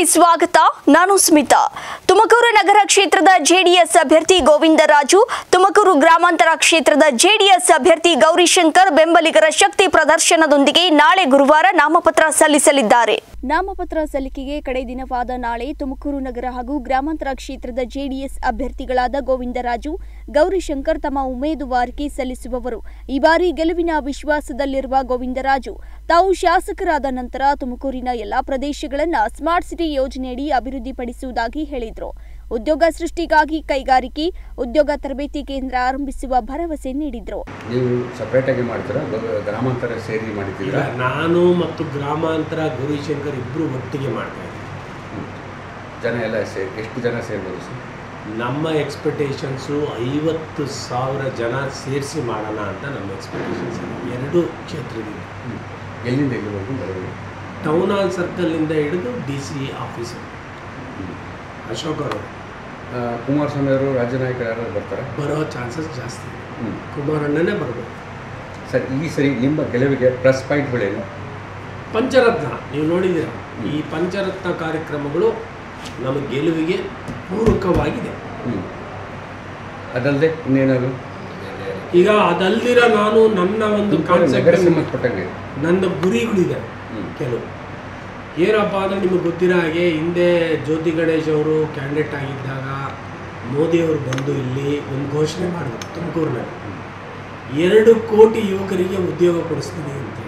ಸ್ವಾಗತ ನಾನು ಸ್ಮಿತಾ ತುಮಕೂರು ನಗರ ಕ್ಷೇತ್ರದ ಜೆಡಿಎಸ್ ಅಭ್ಯರ್ಥಿ ಗೋವಿಂದರಾಜು ತುಮಕೂರು ಗ್ರಾಮಾಂತರ ಕ್ಷೇತ್ರದ ಜೆಡಿಎಸ್ ಅಭ್ಯರ್ಥಿ ಗೌರಿಶಂಕರ್ ಬೆಂಬಲಿಗರ ಶಕ್ತಿ ಪ್ರದರ್ಶನದೊಂದಿಗೆ ನಾಳೆ ಗುರುವಾರ ನಾಮಪತ್ರ ಸಲ್ಲಿಸಲಿದ್ದಾರೆ ನಾಮಪತ್ರ ಸಲ್ಲಿಕೆಗೆ ಕಡೆ ದಿನವಾದ ನಾಳೆ ತುಮಕೂರು ನಗರ ಹಾಗೂ ಗ್ರಾಮಾಂತರ ಕ್ಷೇತ್ರದ ಜೆಡಿಎಸ್ ಅಭ್ಯರ್ಥಿಗಳಾದ ಗೋವಿಂದರಾಜು ಗೌರಿಶಂಕರ್ ತಮ್ಮ ಉಮೇದುವಾರಿಕೆ ಸಲ್ಲಿಸುವವರು ಈ ಬಾರಿ ಗೆಲುವಿನ ವಿಶ್ವಾಸದಲ್ಲಿರುವ ಗೋವಿಂದರಾಜು ತಾವು ಶಾಸಕರಾದ ನಂತರ ತುಮಕೂರಿನ ಎಲ್ಲಾ ಪ್ರದೇಶಗಳನ್ನ ಸ್ಮಾರ್ಟ್ ಸಿಟಿ ಯೋಜನೆಯಡಿ ಅಭಿವೃದ್ಧಿಪಡಿಸುವುದಾಗಿ ಹೇಳಿದರು ಉದ್ಯೋಗ ಸೃಷ್ಟಿಗಾಗಿ ಕೈಗಾರಿಕೆ ಉದ್ಯೋಗ ತರಬೇತಿ ಕೇಂದ್ರ ಆರಂಭಿಸುವ ಭರವಸೆ ನೀಡಿದರು ನೀವು ಸಪ್ರೇಟಾಗಿ ಮಾಡ್ತೀರಾ ಗ- ಗ್ರಾಮಾಂತರ ಸೇರಿ ಇಲ್ಲ ಮಾಡಿದ್ದೀರಾ ನಾನು ಮತ್ತು ಗ್ರಾಮಾಂತರ ಗೌರಿಶಂಕರ್ ಇಬ್ಬರು ಒಟ್ಟಿಗೆ ಮಾಡ್ತಾ ಇದ್ದೀವಿ ಹ್ಮ್. ಜನ ಎಲ್ಲ ಸೇರಿ ಎಷ್ಟು ಜನ ಸೇರ್ಬೋದು ಸರ್ ನಮ್ಮ ಎಕ್ಸ್ಪೆಕ್ಟೇಷನ್ಸು ಐವತ್ತು ಸಾವಿರ ಜನ ಸೇರಿಸಿ ಮಾಡೋಣ ಅಂತ ನಮ್ಮ ಎಕ್ಸ್ಪೆಕ್ಟೇಷನ್ಸ್ ಎರಡು ಕ್ಷೇತ್ರದಿಂದ ಹ್ಮ್. ಎಲ್ಲಿಂದ ಎಲ್ಲಿವರೆಗೂ ಬರೋದು ಟೌನ್ ಹಾಲ್ ಸರ್ಕಲ್ನಿಂದ ಹಿಡಿದು ಡಿ ಸಿ ಆಫೀಸು ಹ್ಮ್. ಅಶೋಕ್ ಅವರು ಆ, ಕುಮಾರಸ್ವಾಮಿ ಅವರು ರಾಜ್ಯ ನಾಯಕರು ಯಾರು ಬರ್ತಾರೆ ಬರೋ ಚಾನ್ಸಸ್ ಜಾಸ್ತಿ ಇದೆ ಹ್ಞೂ ಕುಮಾರಣ್ಣನೇ ಬರ್ಬೋದು ಸರ್ ಈ ಸರಿ ನಿಮ್ಮ ಗೆಲುವಿಗೆ ಪ್ಲಸ್ ಪಾಯಿಂಟ್ಗಳೇನು ಪಂಚರತ್ನ ನೀವು ನೋಡಿದ್ದೀರ ಈ ಪಂಚರತ್ನ ಕಾರ್ಯಕ್ರಮಗಳು ನಮ್ಮ ಗೆಲುವಿಗೆ ಪೂರಕವಾಗಿದೆ ಹ್ಞೂ ಅದಲ್ಲದೆ ಇನ್ನೇನಾದ್ರು ಈಗ ಅದಲ್ದಿರ ನಾನು ನನ್ನ ಒಂದು ನಗರ ಕಾನ್ಸೆಪ್ಟ್ ಸಂಬಂಧಪಟ್ಟಂಗೆ ನನ್ನ ಗುರಿಗಳಿದೆ ಹ್ಞೂ ಕೆಲವು ಏನಪ್ಪ ಅಂದರೆ ನಿಮಗೆ ಗೊತ್ತಿರೋ ಹಾಗೆ ಹಿಂದೆ ಜ್ಯೋತಿ ಗಣೇಶ್ ಅವರು ಕ್ಯಾಂಡಿಡೇಟ್ ಆಗಿದ್ದಾಗ ಮೋದಿಯವರು ಬಂದು ಇಲ್ಲಿ ಒಂದು ಘೋಷಣೆ ಮಾಡಿದ್ರು ತುಮಕೂರಿನಲ್ಲಿ ಎರಡು ಕೋಟಿ ಯುವಕರಿಗೆ ಉದ್ಯೋಗ ಕೊಡಿಸ್ತೀನಿ ಅಂತೇಳಿ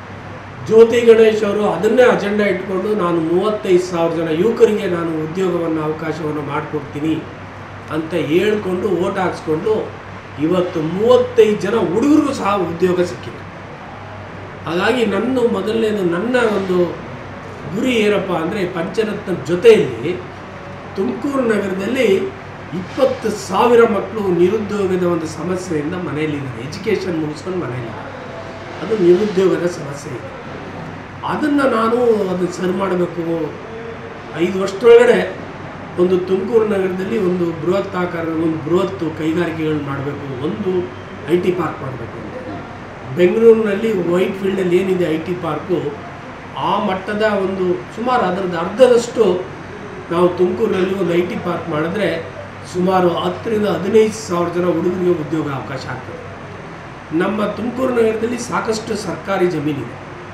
ಜ್ಯೋತಿ ಗಣೇಶ್ ಅವರು ಅದನ್ನೇ ಅಜೆಂಡಾ ಇಟ್ಕೊಂಡು ನಾನು ಮೂವತ್ತೈದು ಸಾವಿರ ಜನ ಯುವಕರಿಗೆ ನಾನು ಉದ್ಯೋಗವನ್ನು ಅವಕಾಶವನ್ನು ಮಾಡಿಕೊಡ್ತೀನಿ ಅಂತ ಹೇಳ್ಕೊಂಡು ಓಟ್ ಹಾಕ್ಸ್ಕೊಂಡು ಇವತ್ತು ಮೂವತ್ತೈದು ಜನ ಹುಡುಗರಿಗೂ ಸಹ ಉದ್ಯೋಗ ಸಿಕ್ಕಿದೆ ಹಾಗಾಗಿ ನನ್ನ ಮೊದಲನೇದು ನನ್ನ ಒಂದು ಗುರಿ ಏನಪ್ಪ ಅಂದರೆ ಪಂಚರತ್ನ ಜೊತೆಯಲ್ಲಿ ತುಮಕೂರು ನಗರದಲ್ಲಿ ಇಪ್ಪತ್ತು ಸಾವಿರ ಮಕ್ಕಳು ನಿರುದ್ಯೋಗದ ಒಂದು ಸಮಸ್ಯೆಯಿಂದ ಮನೆಯಲ್ಲಿದ್ದಾರೆ ಎಜುಕೇಷನ್ ಮುಗಿಸ್ಕೊಂಡು ಮನೆಯಲ್ಲಿದ್ದಾರೆ ಅದು ನಿರುದ್ಯೋಗದ ಸಮಸ್ಯೆ ಇದೆ ಅದನ್ನು ನಾನು ಅದನ್ನು ಸರಿ ಮಾಡಬೇಕು ಐದು ವರ್ಷದೊಳಗಡೆ ಒಂದು ತುಮಕೂರು ನಗರದಲ್ಲಿ ಒಂದು ಬೃಹತ್ ಆಕಾರದ ಒಂದು ಬೃಹತ್ ಕೈಗಾರಿಕೆಗಳನ್ನ ಮಾಡಬೇಕು ಒಂದು ಐ ಟಿ ಪಾರ್ಕ್ ಮಾಡಬೇಕು ಅಂತ ಬೆಂಗಳೂರಿನಲ್ಲಿ ವೈಟ್ ಫೀಲ್ಡಲ್ಲಿ ಏನಿದೆ ಐ ಟಿ ಪಾರ್ಕು ಆ ಮಟ್ಟದ ಒಂದು ಸುಮಾರು ಅದರದ್ದು ಅರ್ಧದಷ್ಟು ನಾವು ತುಮಕೂರಿನಲ್ಲಿ ಒಂದು ಐ ಟಿ ಪಾರ್ಕ್ ಮಾಡಿದ್ರೆ ಸುಮಾರು ಹತ್ತರಿಂದ ಹದಿನೈದು ಸಾವಿರ ಜನ ಹುಡುಗರಿಗೆ ಉದ್ಯೋಗ ಅವಕಾಶ ಆಗ್ತದೆ ನಮ್ಮ ತುಮಕೂರು ನಗರದಲ್ಲಿ ಸಾಕಷ್ಟು ಸರ್ಕಾರಿ ಜಮೀನಿದೆ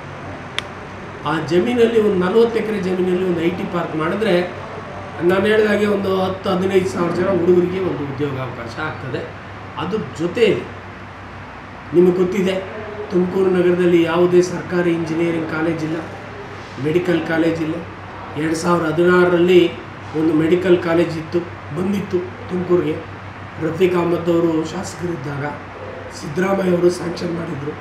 ಆ ಜಮೀನಲ್ಲಿ ಒಂದು ನಲ್ವತ್ತು ಎಕರೆ ಜಮೀನಲ್ಲಿ ಒಂದು ಐ ಟಿ ಪಾರ್ಕ್ ಮಾಡಿದ್ರೆ ನಾನು ಹೇಳಿದಾಗೆ ಒಂದು ಹತ್ತು ಹದಿನೈದು ಸಾವಿರ ಜನ ಹುಡುಗರಿಗೆ ಒಂದು ಉದ್ಯೋಗ ಅವಕಾಶ ಆಗ್ತದೆ ಅದ್ರ ಜೊತೆಯಲ್ಲಿ ನಿಮಗೆ ಗೊತ್ತಿದೆ ತುಮಕೂರು ನಗರದಲ್ಲಿ ಯಾವುದೇ ಸರ್ಕಾರಿ ಇಂಜಿನಿಯರಿಂಗ್ ಕಾಲೇಜ್ ಇಲ್ಲ ಮೆಡಿಕಲ್ ಕಾಲೇಜ್ ಇಲ್ಲ ಎರಡು ಸಾವಿರದ ಹದಿನಾರರಲ್ಲಿ ಒಂದು ಮೆಡಿಕಲ್ ಕಾಲೇಜ್ ಇತ್ತು ಬಂದಿತ್ತು ತುಮಕೂರಿಗೆ ರಫೀಕ್ ಅಹಮದ್ ಅವರು ಶಾಸಕರಿದ್ದಾಗ ಸಿದ್ದರಾಮಯ್ಯ ಅವರು ಸ್ಯಾಂಕ್ಷನ್ ಮಾಡಿದರು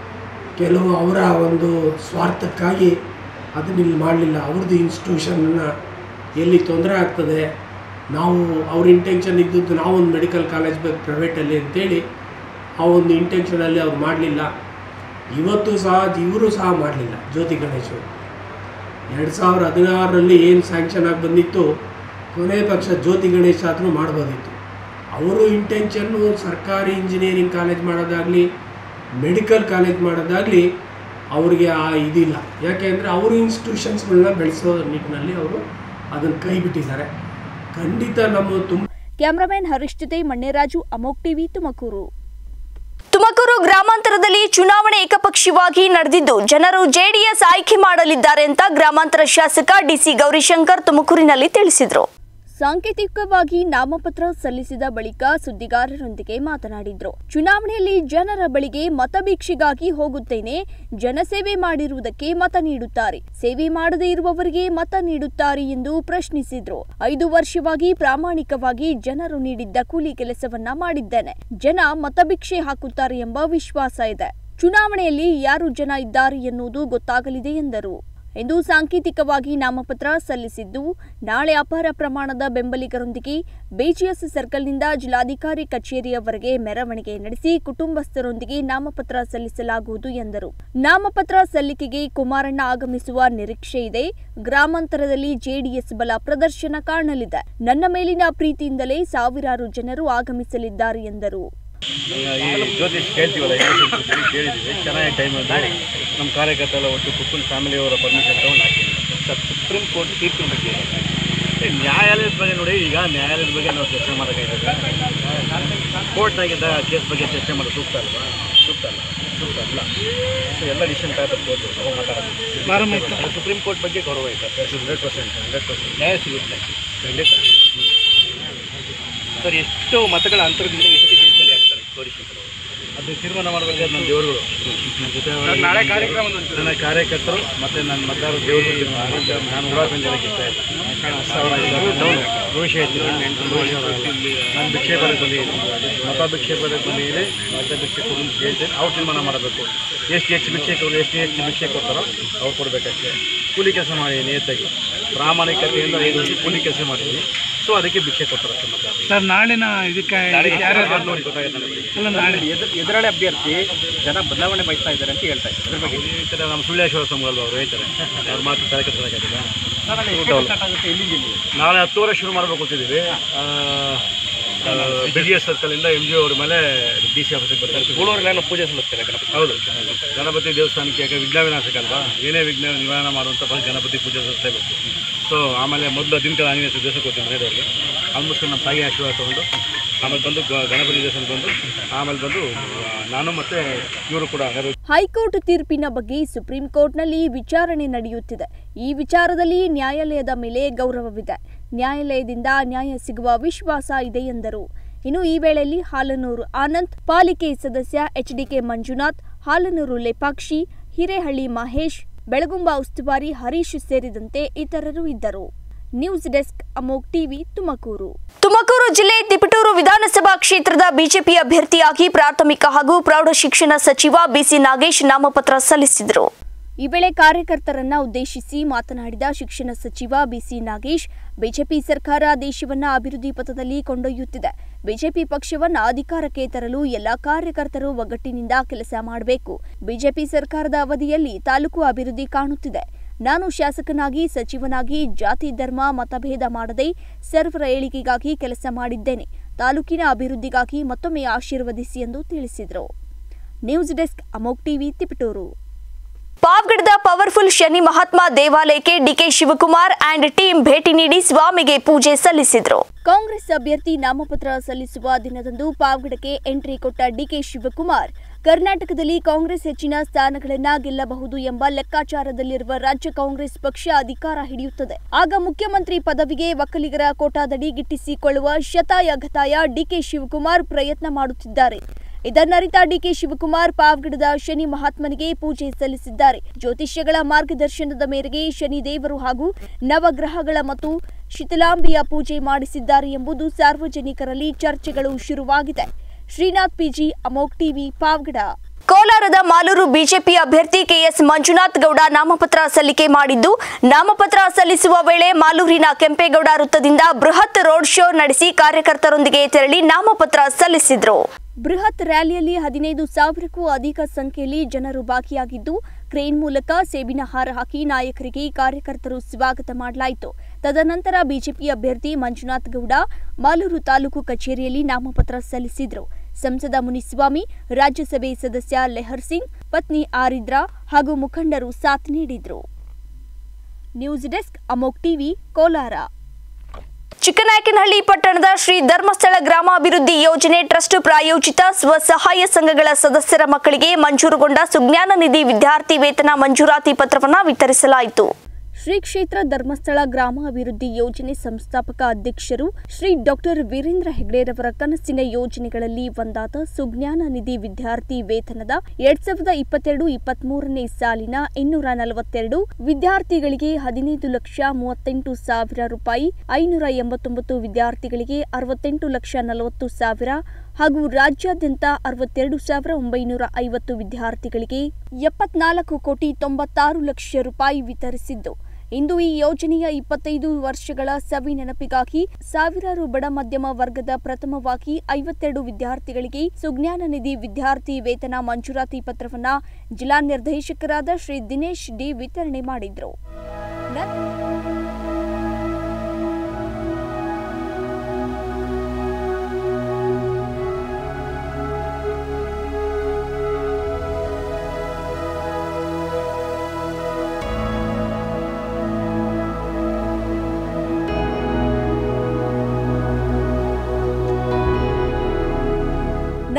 ಕೆಲವು ಅವರ ಒಂದು ಸ್ವಾರ್ಥಕ್ಕಾಗಿ ಅದನ್ನ ಇಲ್ಲಿ ಮಾಡಲಿಲ್ಲ ಅವ್ರದ್ದು ಇನ್ಸ್ಟಿಟ್ಯೂಷನನ್ನು ಎಲ್ಲಿ ತೊಂದರೆ ಆಗ್ತದೆ ನಾವು ಅವ್ರ ಇಂಟೆನ್ಷನ್ ಇದ್ದದ್ದು ನಾವೊಂದು ಮೆಡಿಕಲ್ ಕಾಲೇಜ್ ಬೇಕು ಪ್ರೈವೇಟಲ್ಲಿ ಅಂತೇಳಿ ಆ ಒಂದು ಇಂಟೆನ್ಷನಲ್ಲಿ ಅವ್ರು ಮಾಡಲಿಲ್ಲ ಇವತ್ತು ಸಹ ಇವರು ಸಹ ಮಾಡಲಿಲ್ಲ ಜ್ಯೋತಿ ಗಣೇಶ್ ಅವರು ಎರಡು ಸಾವಿರದ ಹದಿನಾರರಲ್ಲಿ ಏನು ಸ್ಯಾಂಕ್ಷನ್ ಆಗಿ ಬಂದಿತ್ತು ಕೊನೆ ಪಕ್ಷ ಜ್ಯೋತಿ ಗಣೇಶ್ ಆದರೂ ಮಾಡ್ಬೋದಿತ್ತು ಅವರು ಇಂಟೆನ್ಷನ್ನು ಸರ್ಕಾರಿ ಇಂಜಿನಿಯರಿಂಗ್ ಕಾಲೇಜ್ ಮಾಡೋದಾಗಲಿ ಮೆಡಿಕಲ್ ಕಾಲೇಜ್ ಮಾಡೋದಾಗಲಿ ಅವ್ರಿಗೆ ಆ ಇದಿಲ್ಲ ಯಾಕೆಂದರೆ ಅವರು ಇನ್ಸ್ಟಿಟ್ಯೂಷನ್ಸ್ಗಳನ್ನ ಬೆಳೆಸೋ ನಿಟ್ಟಿನಲ್ಲಿ ಅವರು ಅದನ್ನು ಕೈ ಬಿಟ್ಟಿದ್ದಾರೆ ಖಂಡಿತ ನಮ್ಮ ತುಂಬ ಕ್ಯಾಮರಾಮನ್ ಹರೀಶ್ ಜೊತೆ ಮಣ್ಣೇರಾಜು ಅಮೋಕ್ ಟಿವಿ ತುಮಕೂರು ತುಮಕೂರು ಗ್ರಾಮಾಂತರದಲ್ಲಿ ಚುನಾವಣೆ ಏಕಪಕ್ಷೀಯವಾಗಿ ನಡೆದಿದ್ದು ಜನರು ಜೆಡಿಎಸ್ ಆಯ್ಕೆ ಮಾಡಲಿದ್ದಾರೆ ಅಂತ ಗ್ರಾಮಾಂತರ ಶಾಸಕ ಡಿಸಿ ಗೌರಿಶಂಕರ್ ತುಮಕೂರಿನಲ್ಲಿ ತಿಳಿಸಿದರು ಸಾಂಕೇತಿಕವಾಗಿ ನಾಮಪತ್ರ ಸಲ್ಲಿಸಿದ ಬಳಿಕ ಸುದ್ದಿಗಾರರೊಂದಿಗೆ ಮಾತನಾಡಿದ್ರು ಚುನಾವಣೆಯಲ್ಲಿ ಜನರ ಬಳಿಗೆ ಮತಭಿಕ್ಷೆಗಾಗಿ ಹೋಗುತ್ತೇನೆ ಜನಸೇವೆ ಮಾಡಿರುವುದಕ್ಕೆ ಮತ ನೀಡುತ್ತಾರೆ ಸೇವೆ ಮಾಡದೇ ಇರುವವರಿಗೆ ಮತ ನೀಡುತ್ತಾರೆ ಎಂದು ಪ್ರಶ್ನಿಸಿದ್ರು ಐದು ವರ್ಷವಾಗಿ ಪ್ರಾಮಾಣಿಕವಾಗಿ ಜನರು ನೀಡಿದ್ದ ಕೂಲಿ ಕೆಲಸವನ್ನ ಮಾಡಿದ್ದೇನೆ ಜನ ಮತಭಿಕ್ಷೆ ಹಾಕುತ್ತಾರೆ ಎಂಬ ವಿಶ್ವಾಸ ಇದೆ ಚುನಾವಣೆಯಲ್ಲಿ ಯಾರು ಜನ ಇದ್ದಾರೆ ಎನ್ನುವುದು ಗೊತ್ತಾಗಲಿದೆ ಎಂದರು ಎಂದು ಸಾಂಕೇತಿಕವಾಗಿ ನಾಮಪತ್ರ ಸಲ್ಲಿಸಿದ್ದು ನಾಳೆ ಅಪಾರ ಪ್ರಮಾಣದ ಬೆಂಬಲಿಗರೊಂದಿಗೆ ಬಿಜಿಎಸ್ ಸರ್ಕಲ್ನಿಂದ ಜಿಲ್ಲಾಧಿಕಾರಿ ಕಚೇರಿಯವರೆಗೆ ಮೆರವಣಿಗೆ ನಡೆಸಿ ಕುಟುಂಬಸ್ಥರೊಂದಿಗೆ ನಾಮಪತ್ರ ಸಲ್ಲಿಸಲಾಗುವುದು ಎಂದರು ನಾಮಪತ್ರ ಸಲ್ಲಿಕೆಗೆ ಕುಮಾರಣ್ಣ ಆಗಮಿಸುವ ನಿರೀಕ್ಷೆ ಇದೆ ಗ್ರಾಮಾಂತರದಲ್ಲಿ ಜೆಡಿಎಸ್ ಬಲ ಪ್ರದರ್ಶನ ಕಾಣಲಿದೆ ನನ್ನ ಮೇಲಿನ ಪ್ರೀತಿಯಿಂದಲೇ ಸಾವಿರಾರು ಜನರು ಆಗಮಿಸಲಿದ್ದಾರೆ ಎಂದರು ಈ ಜ್ಯೋತಿಷ್ ಕೇಳ್ತೀವಲ್ಲ ಯೂನಿವರ್ಸಿಟಿ ಕೇಳಿದ್ದೀವಿ ಚೆನ್ನಾಗಿ ಟೈಮ್ ನಮ್ಮ ಕಾರ್ಯಕರ್ತ ಎಲ್ಲ ಒಟ್ಟು ಕುಟುಂಬ ಫ್ಯಾಮಿಲಿಯವರ ಪರ್ಮಿಷನ್ ತೊಗೊಂಡು ಹಾಕಿದ್ದೀವಿ ಸರ್ ಸುಪ್ರೀಂ ಕೋರ್ಟ್ ತೀರ್ಪಿನ ಬಗ್ಗೆ ಏ, ನ್ಯಾಯಾಲಯದ ಬಗ್ಗೆ ನೋಡಿ ಈಗ ನ್ಯಾಯಾಲಯದ ಬಗ್ಗೆ ನಾವು ಚರ್ಚೆ ಮಾಡೋಕ್ಕಾಗುತ್ತೆ ಕೋರ್ಟ್ನಾಗಿದ್ದ ಕೇಸ್ ಬಗ್ಗೆ ಚರ್ಚೆ ಮಾಡೋದು ಸೂಕ್ತ ಅಲ್ವಾ ಸೂಕ್ತ ಅಲ್ಲ ಸೂಕ್ತ ಅಲ್ಲ ಸೊ ಎಲ್ಲ ಡಿಸಿಷನ್ ತಗೋಬೇಕು ಕೋರ್ಟ್ ನಾವು ಮಾತಾಡೋದು ಸುಪ್ರೀಂ ಕೋರ್ಟ್ ಬಗ್ಗೆ ಗೌರವ ಇದೆ ಹಂಡ್ರೆಡ್ ಪರ್ಸೆಂಟ್ ಹಂಡ್ರೆಡ್ ಪರ್ಸೆಂಟ್ ನ್ಯಾಯ ಸಿಗುತ್ತೆ ಖಂಡಿತ ಸರ್ ಎಷ್ಟು ಮತಗಳ ಅಂತರದಿಂದ ಈ ಸತಿ ಜೈಸಲ್ಲಿ ಆಗ್ತಾರೆ ತೋರಿಸ್ತಾರೆ ಅದು ತೀರ್ಮಾನ ಮಾಡಬೇಕಾದ್ರೆ ನನ್ನ ದೇವರುಗಳು ನನ್ನ ಜೊತೆ ನಾಳೆ ಕಾರ್ಯಕ್ರಮ ನನ್ನ ಕಾರ್ಯಕರ್ತರು ಮತ್ತು ನನ್ನ ಮತದಾರ ದೇವರು ತೀರ್ಮಾನ ಮಾಡಿ. ನಾನು ಉಡಾಪಿ ಜನಕ್ಕೆ ಇಷ್ಟ ಇಲ್ಲ ಭವಿಷ್ಯ ನಾನು ಭಿಕ್ಷೆ ಬರೋದು ಮತ ಭಿಕ್ಷೆ ಬರೋದು ಮೇಲೆ ಮತ ಭಿಕ್ಷೆ ಕೊಡು ಅಂತ ಹೇಳ್ತೇನೆ ಅವ್ರು ತೀರ್ಮಾನ ಮಾಡಬೇಕು ಎಷ್ಟು ಹೆಚ್ಚು ಭಿಕ್ಷೆ ಕೊಡು ಎಷ್ಟು ಹೆಚ್ಚು ಭಿಕ್ಷೆ ಕೊಡ್ತಾರೋ ಅವ್ರು ಕೊಡಬೇಕಷ್ಟೇ ಕೂಲಿ ಕೆಲಸ ಮಾಡಿ ನಿಯತ್ತಾಗಿ ಪ್ರಾಮಾಣಿಕತೆಯಿಂದ ಐದು ವರ್ಷ ಕೂಲಿ ಕೆಲಸ ಮಾಡಿದ್ದೀನಿ ಸೊ ಅದಕ್ಕೆ ಭಿಕ್ಷೆ ಕೊಡ್ತಾರೆ ಅಷ್ಟೇ ಮತ ಸರ್ ನಾಳಿನ ಇದಕ್ಕೆ ಯಾರು ನೋಡಿ ಗೊತ್ತಾಗುತ್ತೆ ನನಗೆ. ಅಲ್ಲ ನಾಳೆ ಎದುರಾಳಿ ಅಭ್ಯರ್ಥಿ ಜನ ಬದಲಾವಣೆ ಬಯಸ್ತಾ ಇದ್ದಾರೆ ಅಂತ ಹೇಳ್ತಾ ಇದ್ದಾರೆ ಅದ್ರ ಬಗ್ಗೆ ಹೇಳ್ತಾರೆ ನಮ್ಮ ಸುಳ್ಯೇಶ್ವರ ಸ್ವಾಮಿಗಳು ಅವರು ಹೇಳ್ತಾರೆ ಅವ್ರ ಮಾತು ತಲೆ ಕೆತ್ತಕ್ಕಾಗಿಲ್ಲ ಸರ್ ಅಲ್ಲಿ ಎಷ್ಟು ಸ್ಟಾರ್ಟ್ ಆಗುತ್ತೆ ಎಲ್ಲಿಂದ ಎಲ್ಲಿ ನಾಳೆ ಹತ್ತುವರೆ ಶುರು ಮಾಡಬೇಕು ಅಂತಿದ್ದೀವಿ ಬಿ ಜಿ ಎಸ್ ಸರ್ಕಲಿಂದ ಎಮ್ ಜಿ ಅವ್ರ ಮೇಲೆ ಡಿ ಸಿ ಆಫೀಸಿಗೆ ಬರ್ತಾರೆ ಗೂಳೂರು ನಾನು ಪೂಜೆ ಸಲ್ಲಿಸ್ತೇನೆ ಗಣಪತಿ ಹೌದು ಗಣಪತಿ ದೇವಸ್ಥಾನಕ್ಕೆ ಯಾಕೆ ವಿಘ್ನ ವಿನಾಶಕ ಅಲ್ವಾ ಏನೇ ವಿಘ್ನ ನಿವಾರಣೆ ಮಾಡುವಂಥ ಫಸ್ಟ್ ಗಣಪತಿ ಪೂಜೆ ಸಲ್ಲಿಸಬೇಕು ಸೊ ಆಮೇಲೆ ಮೊದಲು ದಿನಕರ ಆಂಜನೇಯ ದೇವಸ್ಥಾನಕ್ಕೆ ಹೋಗ್ತೀನಿ ಮನೆಯವ್ರಿಗೆ ಆಲ್ಮೋಸ್ಟ್ ನಮ್ಮ ತಾಯಿ ಆಶೀರ್ವಾದ ತೊಗೊಂಡು ಆಮೇಲೆ ಬಂದು ಗ- ಗಣಪತಿ ದೇವಸ್ಥಾನಕ್ಕೆ ಬಂದು ಆಮೇಲೆ ಬಂದು ಆ, ನಾನು ಮತ್ತು ಇವರು ಕೂಡ ನೆರವು ಹೈಕೋರ್ಟ್ ತೀರ್ಪಿನ ಬಗ್ಗೆ ಸುಪ್ರೀಂ ಕೋರ್ಟ್ನಲ್ಲಿ ವಿಚಾರಣೆ ನಡೆಯುತ್ತಿದೆ ಈ ವಿಚಾರದಲ್ಲಿ ನ್ಯಾಯಾಲಯದ ಮೇಲೆ ಗೌರವವಿದೆ ನ್ಯಾಯಾಲಯದಿಂದ ನ್ಯಾಯ ಸಿಗುವ ವಿಶ್ವಾಸ ಇದೆ ಎಂದರು ಇನ್ನು ಈ ವೇಳೆಯಲ್ಲಿ ಹಾಲನೂರು ಆನಂದ್ ಪಾಲಿಕೆ ಸದಸ್ಯ ಎಚ್ಡಿಕೆ ಮಂಜುನಾಥ್ ಹಾಲನೂರು ಲೇಪಾಕ್ಷಿ ಹಿರೇಹಳ್ಳಿ ಮಹೇಶ್ ಬೆಳಗುಂಬ ಉಸ್ತುವಾರಿ ಹರೀಶ್ ಸೇರಿದಂತೆ ಇತರರು ಇದ್ದರು news desk Amok TV Tumakuru Tumakuru ಜಿಲ್ಲೆ ತಿಪಟೂರು ವಿಧಾನಸಭಾ ಕ್ಷೇತ್ರದ ಬಿಜೆಪಿ ಅಭ್ಯರ್ಥಿಯಾಗಿ ಪ್ರಾಥಮಿಕ ಹಾಗೂ ಪ್ರೌಢ ಶಿಕ್ಷಣ ಸಚಿವ ಬಿಸಿ ನಾಗೇಶ್ ನಾಮಪತ್ರ ಸಲ್ಲಿಸಿದರು ಈ ವೇಳೆ ಕಾರ್ಯಕರ್ತರನ್ನ ಉದ್ದೇಶಿಸಿ ಮಾತನಾಡಿದ ಶಿಕ್ಷಣ ಸಚಿವ ಬಿಸಿ ನಾಗೇಶ್ ಬಿಜೆಪಿ ಸರ್ಕಾರ ದೇಶವನ್ನ ಅಭಿವೃದ್ಧಿ ಪಥದಲ್ಲಿ ಕೊಂಡೊಯ್ಯುತ್ತಿದೆ ಬಿಜೆಪಿ ಪಕ್ಷವನ್ನ ಅಧಿಕಾರಕ್ಕೆ ತರಲು ಎಲ್ಲಾ ಕಾರ್ಯಕರ್ತರು ಒಗ್ಗಟ್ಟಿನಿಂದ ಕೆಲಸ ಮಾಡಬೇಕು ಬಿಜೆಪಿ ಸರ್ಕಾರದ ಅವಧಿಯಲ್ಲಿ ತಾಲೂಕು ಅಭಿವೃದ್ಧಿ ಕಾಣುತ್ತಿದೆ ನಾನು ಶಾಸಕನಾಗಿ ಸಚಿವನಾಗಿ ಜಾತಿ ಧರ್ಮ ಮತಭೇದ ಮಾಡದೆ ಸರ್ವರ ಏಳಿಗೆಗಾಗಿ ಕೆಲಸ ಮಾಡಿದ್ದೇನೆ ತಾಲೂಕಿನ ಅಭಿವೃದ್ಧಿಗಾಗಿ ಮತ್ತೊಮ್ಮೆ ಆಶೀರ್ವದಿಸಿ ಎಂದು ತಿಳಿಸಿದರು news desk Amok TV Tiptur ಪಾವಗಡದ ಪವರ್ಫುಲ್ ಶನಿ ಮಹಾತ್ಮ ದೇವಾಲಯಕ್ಕೆ ಡಿಕೆ ಶಿವಕುಮಾರ್ ಅಂಡ್ ಟೀಮ್ ಭೇಟಿ ನೀಡಿ ಸ್ವಾಮಿಗೆ ಪೂಜೆ ಸಲ್ಲಿಸಿದರು ಕಾಂಗ್ರೆಸ್ ಅಭ್ಯರ್ಥಿ ನಾಮಪತ್ರ ಸಲ್ಲಿಸುವ ದಿನದಂದು ಪಾವಗಡಕ್ಕೆ ಎಂಟ್ರಿ ಕೊಟ್ಟ ಡಿಕೆ ಶಿವಕುಮಾರ್ ಕರ್ನಾಟಕದಲ್ಲಿ ಕಾಂಗ್ರೆಸ್ ಹೆಚ್ಚಿನ ಸ್ಥಾನಗಳನ್ನ ಗೆಲ್ಲಬಹುದು ಎಂಬ ಲೆಕ್ಕಾಚಾರದಲ್ಲಿರುವ ರಾಜ್ಯ ಕಾಂಗ್ರೆಸ್ ಪಕ್ಷ ಅಧಿಕಾರ ಹಿಡಿಯುತ್ತದೆ ಆಗ ಮುಖ್ಯಮಂತ್ರಿ ಪದವಿಗೆ ಒಕ್ಕಲಿಗರ ಕೋಟಾದಡಿ ಗಿಟ್ಟಿಸಿಕೊಳ್ಳುವ ಶತಾಯಗತಾಯ ಡಿಕೆ ಶಿವಕುಮಾರ್ ಪ್ರಯತ್ನ ಮಾಡುತ್ತಿದ್ದಾರೆ ಇದನ್ನರಿತ ಡಿಕೆ ಶಿವಕುಮಾರ್ ಪಾವಗಡದ ಶನಿ ಮಹಾತ್ಮನಿಗೆ ಪೂಜೆ ಸಲ್ಲಿಸಿದ್ದಾರೆ ಜ್ಯೋತಿಷ್ಯಗಳ ಮಾರ್ಗದರ್ಶನದ ಮೇರೆಗೆ ಶನಿ ದೇವರು ಹಾಗೂ ನವಗ್ರಹಗಳ ಮತ್ತು ಶಿಥಿಲಾಂಬಿಯ ಪೂಜೆ ಮಾಡಿಸಿದ್ದಾರೆ ಎಂಬುದು ಸಾರ್ವಜನಿಕರಲ್ಲಿ ಚರ್ಚೆಗಳು ಶುರುವಾಗಿದೆ Srinath PG Amok TV Pavagada ಕೋಲಾರದ ಮಾಲೂರು ಬಿಜೆಪಿ ಅಭ್ಯರ್ಥಿ ಕೆಎಸ್ ಮಂಜುನಾಥ್ ಗೌಡ ನಾಮಪತ್ರ ಸಲ್ಲಿಕೆ ಮಾಡಿದ್ದು ನಾಮಪತ್ರ ಸಲ್ಲಿಸುವ ವೇಳೆ ಮಾಲೂರಿನ ಕೆಂಪೇಗೌಡ ವೃತ್ತದಿಂದ ಬೃಹತ್ ರೋಡ್ ಶೋ ನಡೆಸಿ ಕಾರ್ಯಕರ್ತರೊಂದಿಗೆ ತೆರಳಿ ನಾಮಪತ್ರ ಸಲ್ಲಿಸಿದ್ರು ಬೃಹತ್ ರ್ಯಾಲಿಯಲ್ಲಿ ಹದಿನೈದು ಸಾವಿರಕ್ಕೂ ಅಧಿಕ ಸಂಖ್ಯೆಯಲ್ಲಿ ಜನರು ಭಾಗಿಯಾಗಿದ್ದು ಕ್ರೇನ್ ಮೂಲಕ ಸೇಬಿನ ಹಾರ ಹಾಕಿ ನಾಯಕರಿಗೆ ಕಾರ್ಯಕರ್ತರು ಸ್ವಾಗತ ಮಾಡಲಾಯಿತು ತದನಂತರ ಬಿಜೆಪಿ ಅಭ್ಯರ್ಥಿ ಮಂಜುನಾಥ್ ಗೌಡ ಮಾಲೂರು ತಾಲೂಕು ಕಚೇರಿಯಲ್ಲಿ ನಾಮಪತ್ರ ಸಲ್ಲಿಸಿದರು ಸಂಸದ ಮುನಿಸ್ವಾಮಿ ರಾಜ್ಯಸಭೆ ಸದಸ್ಯ ಲೆಹರ್ ಸಿಂಗ್ ಪತ್ನಿ ಆರಿದ್ರಾ ಹಾಗೂ ಮುಖಂಡರು ಸಾಥ್ ನೀಡಿದ್ರು news desk Amok TV Kolar Chikkanayakanahalli ಪಟ್ಟಣದ ಶ್ರೀ ಧರ್ಮಸ್ಥಳ ಗ್ರಾಮಾಭಿವೃದ್ಧಿ ಯೋಜನೆ ಟ್ರಸ್ಟ್ ಪ್ರಾಯೋಜಿತ ಸ್ವಸಹಾಯ ಸಂಘಗಳ ಸದಸ್ಯರ ಮಕ್ಕಳಿಗೆ ಮಂಜೂರುಗೊಂಡ ಸುಜ್ಞಾನ ನಿಧಿ ವಿದ್ಯಾರ್ಥಿ ವೇತನ ಮಂಜೂರಾತಿ ಪತ್ರವನ್ನು ವಿತರಿಸಲಾಯಿತು ಶ್ರೀ ಕ್ಷೇತ್ರ ಧರ್ಮಸ್ಥಳ ಗ್ರಾಮಾಭಿವೃದ್ಧಿ ಯೋಜನೆ ಸಂಸ್ಥಾಪಕ ಅಧ್ಯಕ್ಷರು ಶ್ರೀ ಡಾಕ್ಟರ್ ವೀರೇಂದ್ರ ಹೆಗ್ಡೆರವರ ಕನಸಿನ ಯೋಜನೆಗಳಲ್ಲಿ ಒಂದಾದ ಸುಜ್ಞಾನ ನಿಧಿ ವಿದ್ಯಾರ್ಥಿ ವೇತನದ ಎರಡ್ ಸಾವಿರದ ಇಪ್ಪತ್ತೆರಡು ಇಪ್ಪತ್ಮೂರನೇ ಸಾಲಿನ ಇನ್ನೂರ ನಲವತ್ತೆರಡು ವಿದ್ಯಾರ್ಥಿಗಳಿಗೆ ಹದಿನೈದು ಲಕ್ಷ ಮೂವತ್ತೆಂಟು ಸಾವಿರ ರೂಪಾಯಿ ಐನೂರ ಎಂಬತ್ತೊಂಬತ್ತು ವಿದ್ಯಾರ್ಥಿಗಳಿಗೆ ಅರವತ್ತೆಂಟು ಲಕ್ಷ ನಲವತ್ತು ಸಾವಿರ ಹಾಗೂ ರಾಜ್ಯಾದ್ಯಂತ ಅರವತ್ತೆರಡು ಸಾವಿರ ಒಂಬೈನೂರ ಐವತ್ತು ವಿದ್ಯಾರ್ಥಿಗಳಿಗೆ ಎಪ್ಪತ್ನಾಲ್ಕು ಕೋಟಿ ತೊಂಬತ್ತಾರು ಲಕ್ಷ ರೂಪಾಯಿ ವಿತರಿಸಿದ್ದು ಇಂದು ಈ ಯೋಜನೆಯ ಇಪ್ಪತ್ತೈದು ವರ್ಷಗಳ ಸವಿ ನೆನಪಿಗಾಗಿ ಸಾವಿರಾರು ಬಡ ಮಧ್ಯಮ ವರ್ಗದ ಪ್ರಥಮವಾಗಿ ಐವತ್ತೆರಡು ವಿದ್ಯಾರ್ಥಿಗಳಿಗೆ ಸುಜ್ಞಾನ ನಿಧಿ ವಿದ್ಯಾರ್ಥಿ ವೇತನ ಮಂಜೂರಾತಿ ಪತ್ರವನ್ನ ಜಿಲ್ಲಾ ನಿರ್ದೇಶಕರಾದ ಶ್ರೀ ದಿನೇಶ್ ಡಿ ವಿತರಣೆ ಮಾಡಿದ್ರು ನ-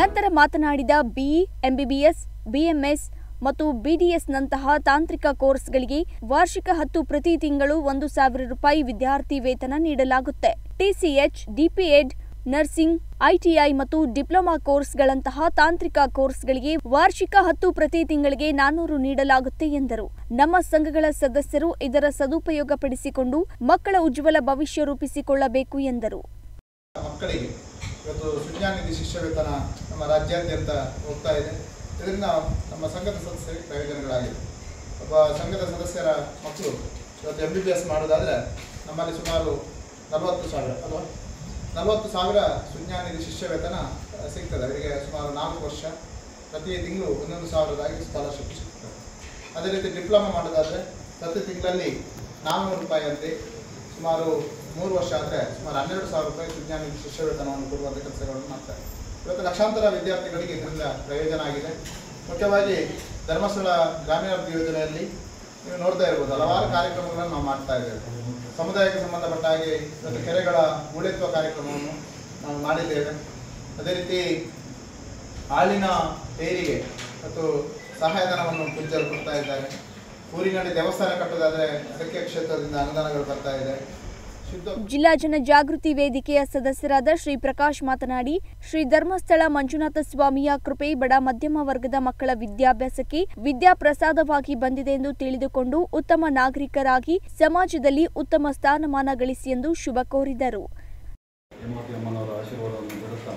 ನಂತರ ಮಾತನಾಡಿದ ಬಿಇ ಎಂಬಿಬಿಎಸ್ ಬಿಎಂಎಸ್ ಮತ್ತು ಬಿಡಿಎಸ್ನಂತಹ ತಾಂತ್ರಿಕ ಕೋರ್ಸ್ಗಳಿಗೆ ವಾರ್ಷಿಕ ಹತ್ತು ಪ್ರತಿ ತಿಂಗಳು ಒಂದು ಸಾವಿರ ರೂಪಾಯಿ ವಿದ್ಯಾರ್ಥಿ ವೇತನ ನೀಡಲಾಗುತ್ತೆ ಟಿಸಿಎಚ್ ಡಿಪಿಎಡ್ ನರ್ಸಿಂಗ್ ಐಟಿಐ ಮತ್ತು ಡಿಪ್ಲೊಮಾ ಕೋರ್ಸ್ಗಳಂತಹ ತಾಂತ್ರಿಕ ಕೋರ್ಸ್ಗಳಿಗೆ ವಾರ್ಷಿಕ ಹತ್ತು ಪ್ರತಿ ತಿಂಗಳಿಗೆ ನಾನ್ನೂರು ನೀಡಲಾಗುತ್ತೆ ಎಂದರು ನಮ್ಮ ಸಂಘಗಳ ಸದಸ್ಯರು ಇದರ ಸದುಪಯೋಗ ಪಡಿಸಿಕೊಂಡು ಮಕ್ಕಳ ಉಜ್ವಲ ಭವಿಷ್ಯ ರೂಪಿಸಿಕೊಳ್ಳಬೇಕು ಎಂದರು ಮಕ್ಕಳಿಗೆ ಇವತ್ತು ಸುಜ್ಞಾನಿಧಿ ಶಿಷ್ಯ ವೇತನ ನಮ್ಮ ರಾಜ್ಯಾದ್ಯಂತ ಹೋಗ್ತಾ ಇದೆ ಇದರಿಂದ ನಮ್ಮ ಸಂಘದ ಸದಸ್ಯರಿಗೆ ಪ್ರಯೋಜನಗಳಾಗಿದೆ ಒಬ್ಬ ಸಂಘದ ಸದಸ್ಯರ ಮಕ್ಕಳು ಇವತ್ತು ಎಂ ಬಿ ಬಿ ಎಸ್ ಮಾಡೋದಾದರೆ ನಮ್ಮಲ್ಲಿ ಸುಮಾರು ನಲವತ್ತು ಸಾವಿರ ಅಲ್ವಾ ನಲವತ್ತು ಸಾವಿರ ಸುಜ್ಞಾನಿಧಿ ಶಿಷ್ಯ ವೇತನ ಆ, ಸಿಗ್ತದೆ ಅವರಿಗೆ ಸುಮಾರು ನಾಲ್ಕು ವರ್ಷ ಪ್ರತಿ ತಿಂಗಳು ಒಂದೊಂದು ಸಾವಿರದಾಗಿ ಸ್ಕಾಲರ್ಶಿಪ್ ಸಿಗ್ತದೆ ಅದೇ ರೀತಿ ಡಿಪ್ಲೊಮಾ ಮಾಡೋದಾದರೆ ಪ್ರತಿ ತಿಂಗಳಲ್ಲಿ ನಾನ್ನೂರು ರೂಪಾಯಿ ಅಂತೆ ಸುಮಾರು ಮೂರು ವರ್ಷ ಆದರೆ ಸುಮಾರು ಹನ್ನೆರಡು ಸಾವಿರ ರೂಪಾಯಿ ಸುಜ್ಞಾನ ಶಿಷ್ಯ ವೇತನವನ್ನು ಕೊಡುವಂಥ ಕೆಲಸಗಳನ್ನು ಮಾಡ್ತಾರೆ ಇವತ್ತು ಲಕ್ಷಾಂತರ ವಿದ್ಯಾರ್ಥಿಗಳಿಗೆ ಇದರಿಂದ ಪ್ರಯೋಜನ ಆಗಿದೆ ಮುಖ್ಯವಾಗಿ ಧರ್ಮಸ್ಥಳ ಗ್ರಾಮೀಣಾಭಿವೃದ್ಧಿ ಯೋಜನೆಯಲ್ಲಿ ನೀವು ನೋಡ್ತಾ ಇರ್ಬೋದು ಹಲವಾರು ಕಾರ್ಯಕ್ರಮಗಳನ್ನು ನಾವು ಮಾಡ್ತಾ ಇದ್ದೇವೆ ಸಮುದಾಯಕ್ಕೆ ಸಂಬಂಧಪಟ್ಟ ಹಾಗೆ ಇವತ್ತು ಕೆರೆಗಳ ಹೂಳೆತ್ತುವ ಕಾರ್ಯಕ್ರಮವನ್ನು ನಾವು ಮಾಡಿದ್ದೇವೆ ಅದೇ ರೀತಿ ಹಾಲಿನ ಏರಿಗೆ ಮತ್ತು ಸಹಾಯಧನವನ್ನು ಪೂಜ್ಯರು ಕೊಡ್ತಾ ಇದ್ದಾರೆ ಊರಿನಲ್ಲಿ ದೇವಸ್ಥಾನ ಕಟ್ಟೋದಾದರೆ ಅದಕ್ಕೆ ಕ್ಷೇತ್ರದಿಂದ ಅನುದಾನಗಳು ಬರ್ತಾ ಇದೆ ಶುದ್ಧ ಜಿಲ್ಲಾ ಜನಜಾಗೃತಿ ವೇದಿಕೆಯ ಸದಸ್ಯರಾದ ಶ್ರೀ ಪ್ರಕಾಶ್ ಮಾತನಾಡಿ ಶ್ರೀ ಧರ್ಮಸ್ಥಳ ಮಂಜುನಾಥ ಸ್ವಾಮಿಯ ಕೃಪೆ ಬಡ ಮಧ್ಯಮ ವರ್ಗದ ಮಕ್ಕಳ ವಿದ್ಯಾಭ್ಯಾಸಕ್ಕೆ ವಿದ್ಯಾಪ್ರಸಾದವಾಗಿ ಬಂದಿದೆ ಎಂದು ತಿಳಿದುಕೊಂಡು ಉತ್ತಮ ನಾಗರಿಕರಾಗಿ ಸಮಾಜದಲ್ಲಿ ಉತ್ತಮ ಸ್ಥಾನಮಾನ ಗಳಿಸಿ ಎಂದು ಶುಭ ಕೋರಿದರು ಹೇಮಾವತಿ ಅಮ್ಮನವರ ಆಶೀರ್ವಾದವನ್ನು ಬಿಡುತ್ತಾ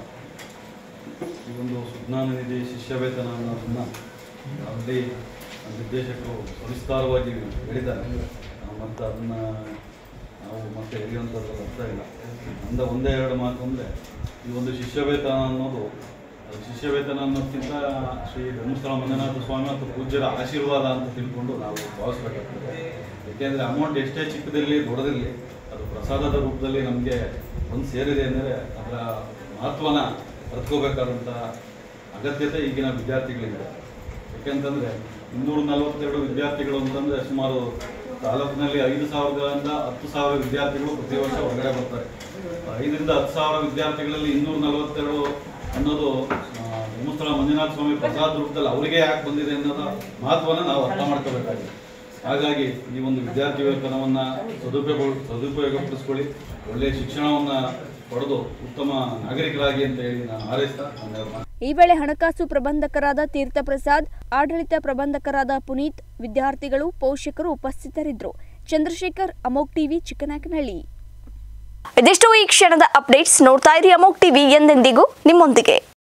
ಈ ಒಂದು ಸುಜ್ಞಾನ ನಿಧಿ ಶಿಷ್ಯ ವೇತನ ಅನ್ನೋದನ್ನು ಅಲ್ಲಿ ನಿರ್ದೇಶಕರು ಸವಿಸ್ತಾರವಾಗಿ ಹೇಳಿದ್ದಾರೆ ನಾವು ಮತ್ತು ಅದನ್ನು ನಾವು ಮತ್ತೆ ಎಳೆಯುವಂಥದ್ದು ಅರ್ಥ ಇಲ್ಲ ಅಂದ ಒಂದೇ ಎರಡು ಮಾತು ಅಂದರೆ ಈ ಒಂದು ಶಿಷ್ಯ ವೇತನ ಅನ್ನೋದು ಅದು ಶಿಷ್ಯ ವೇತನ ಅನ್ನೋದಕ್ಕಿಂತ ಶ್ರೀ ಧರ್ಮಸ್ಥಳ ಮಂಜುನಾಥ ಸ್ವಾಮಿ ಮತ್ತು ಪೂಜ್ಯರ ಆಶೀರ್ವಾದ ಅಂತ ತಿಳ್ಕೊಂಡು ನಾವು ಭಾವಿಸ್ಬೇಕಾಗ್ತದೆ ಏಕೆಂದರೆ ಅಮೌಂಟ್ ಎಷ್ಟೇ ಚಿಕ್ಕದಿರಲಿ ದೊಡ್ಡದಿರಲಿ ಅದು ಪ್ರಸಾದದ ರೂಪದಲ್ಲಿ ನಮಗೆ ಒಂದು ಸೇರಿದೆ ಅಂದರೆ ಅದರ ಮಹತ್ವನ ಅರ್ಥಕೋಬೇಕಾದಂಥ ಅಗತ್ಯತೆ ಈಗಿನ ವಿದ್ಯಾರ್ಥಿಗಳಿಗಿದೆ ಯಾಕೆಂತಂದರೆ ಇನ್ನೂರ ನಲವತ್ತೆರಡು ವಿದ್ಯಾರ್ಥಿಗಳು ಅಂತಂದರೆ ಸುಮಾರು ತಾಲೂಕಿನಲ್ಲಿ ಐದು ಸಾವಿರದಿಂದ ಹತ್ತು ಸಾವಿರ ವಿದ್ಯಾರ್ಥಿಗಳು ಪ್ರತಿ ವರ್ಷ ಹೊರಗಡೆ ಬರ್ತಾರೆ ಐದರಿಂದ ಹತ್ತು ಸಾವಿರ ವಿದ್ಯಾರ್ಥಿಗಳಲ್ಲಿ ಇನ್ನೂರ ನಲವತ್ತೆರಡು ಅನ್ನೋದು ಆ, ಧರ್ಮಸ್ಥಳ ಮಂಜುನಾಥ ಸ್ವಾಮಿ ಪ್ರಸಾದ ರೂಪದಲ್ಲಿ ಅವರಿಗೆ ಯಾಕೆ ಬಂದಿದೆ ಅನ್ನೋದ ಮಹತ್ವನ ನಾವು ಅರ್ಥ ಮಾಡ್ಕೋಬೇಕಾಗಿದೆ ಹಾಗಾಗಿ ಈ ಒಂದು ವಿದ್ಯಾರ್ಥಿ ವೇತನವನ್ನು ಸದುಪಯೋಗ ಸದುಪಯೋಗಪಡಿಸ್ಕೊಳ್ಳಿ ಒಳ್ಳೆಯ ಶಿಕ್ಷಣವನ್ನು ಪಡೆದು ಉತ್ತಮ ನಾಗರಿಕರಾಗಿ ಅಂತ ಹೇಳಿ ನಾನು ಹಾರೈಸ್ತಾ ನನ್ನ ಮಾತು ಈ ವೇಳೆ ಹಣಕಾಸು ಪ್ರಬಂಧಕರಾದ ತೀರ್ಥ ಪ್ರಸಾದ್ ಆಡಳಿತ ಪ್ರಬಂಧಕರಾದ ಪುನೀತ್ ವಿದ್ಯಾರ್ಥಿಗಳು ಪೋಷಕರು ಉಪಸ್ಥಿತರಿದ್ದರು ಚಂದ್ರಶೇಖರ್ ಅಮೋಕ್ ಟಿವಿ ಚಿಕ್ಕನಾಯಕನಹಳ್ಳಿ ಇದಿಷ್ಟು ಈ ಕ್ಷಣದ ಅಪ್ಡೇಟ್ಸ್ ನೋಡ್ತಾ ಇರಿ ಅಮೋಕ್ ಟಿವಿ ಎಂದೆಂದಿಗೂ ನಿಮ್ಮೊಂದಿಗೆ